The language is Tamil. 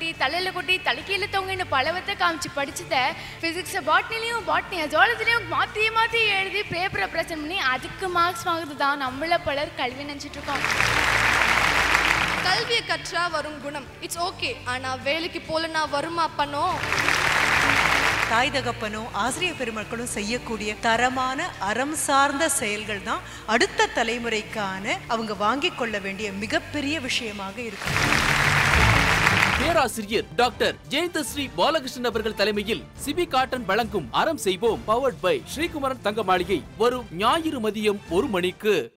கொட்டி தலையில கொட்டி தலைக்கீழ தொங்கின்னு பலவத்தை காமிச்சு படிச்சத பிசிக்ஸ் பாட்னிலையும் பாட்னி ஜுவாலஜிலையும் மாத்தி மாத்தி எழுதி பேப்பரை பிரச்சனை பண்ணி அதுக்கு மார்க்ஸ் வாங்குறது தான் நம்மள பலர் கல்வி நினைச்சிட்டு இருக்கோம் கல்வியை கற்றா வரும் குணம் இட்ஸ் ஓகே ஆனா வேலைக்கு போலனா வருமா பணம் தாய் தகப்பனும் ஆசிரியர் பெருமக்களும் செய்யக்கூடிய தரமான அறம் சார்ந்த செயல்கள் தான் அடுத்த தலைமுறைக்கான அவங்க வாங்கிக் கொள்ள வேண்டிய மிகப்பெரிய விஷயமாக இருக்கு பேராசிரியர் டாக்டர் ஜெயந்தஸ்ரீ பாலகிருஷ்ணன் அவர்கள் தலைமையில் சிபி காட்டன் வழங்கும் அறம் செய்வோம் பவர்ட் பை ஸ்ரீகுமரன் தங்க மாளிகை வரும் ஞாயிறு மதியம் ஒரு மணிக்கு